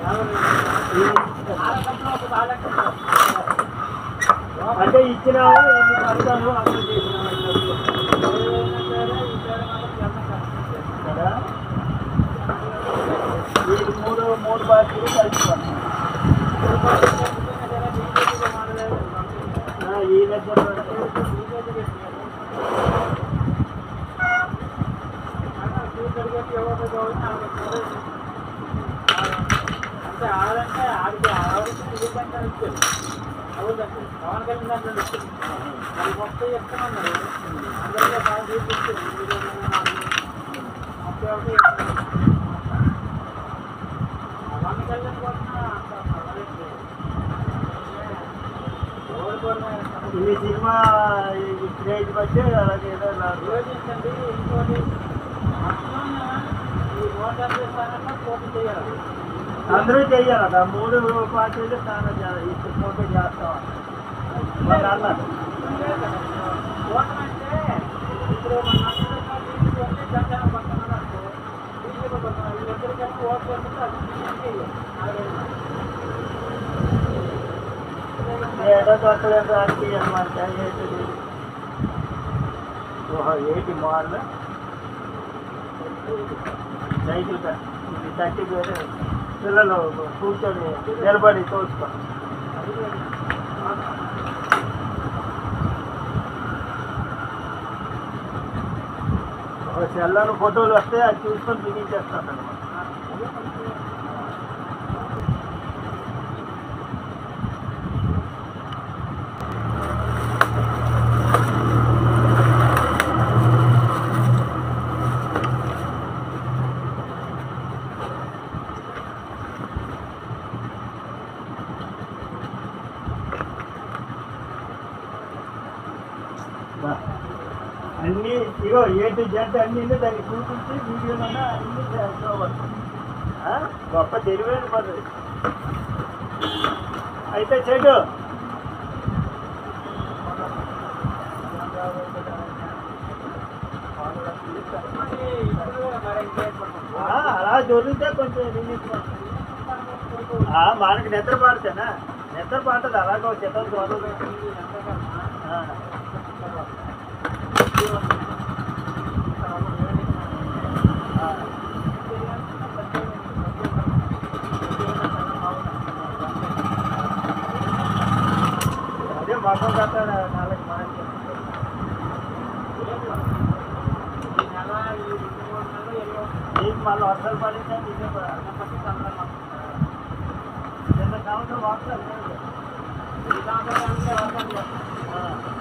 అంటే ఇచ్చినాము ఎన్ని కడతాను అమలు చేసినాము కదా ఈ మూడు మూడు బాధ్యతలు కలిసిపోతాం ఈ దగ్గర అంటే ఆడంటే ఆడికి ఆవిడకి నిజంగా ఇచ్చారు అవునండి పవన్ కళ్యాణ్ దాంట్లో ఇచ్చారు అది మొత్తం చెప్తామన్నారు అందరిలో బాగా చూపించారు మొత్తం ఒకటి చెప్తున్నారు. పవన్ కళ్యాణ్ కోసం అంత పర్వాలేదు. ఎవరి కోసం ఈ సినిమా ఈ క్రేజ్ బట్టి అలాగే ఏదో నాకు ఆలోచించండి ఇంకోటి మొత్తం ఈ నూట డెబ్బై స్థానంలో పోటీ చేయాలి అందరూ చెయ్యాలి కదా మూడు పార్టీలు చాలా ఇచ్చి పోటీ చేస్తాం వాళ్ళు అన్నారు ఓటమంటే ఇప్పుడు మన నష్టం తీసుకుంటే జనసేన పక్కన అనుకో బీజేపీ పక్కన వీళ్ళిద్దరు కలిసి ఓటు వేస్తే అది ఏదో కొట్టలేదు దానికి అనమాట ఏంటిది ఓహో ఏంటి మోడల్ సైకిల్ కా- ఇది తట్టి వేరే పిల్లలు కూర్చొని నిలబడి చూసుకో సెల్లను ఫోటోలు వస్తే అది చూసుకొని బిగించేస్తాను అనమాట బా. అన్నీ ఇగో ఏ టు జెడ్ అన్ని దాన్ని చూపించి వీడియోలో అన్ని చూడవచ్చు ఆ? గొప్ప తెలివైన పద్ధతి అయితే చెడు ఆ, అలా దొరికితే కొంచెం రిలీఫ్ ఆ, మనకి నిద్ర పాడుతానా నిద్ర పాడుతుంది అలాగే ఒక చిత్రం చూడదు ఆ. ఆ. అదే మొత్తం కట్ట నాలుగు మనకి నీకు మళ్ళీ వర్షాలు పడిందా నీకే నిన్న సంవత్సరం వర్షాలు లేవు. ఆ.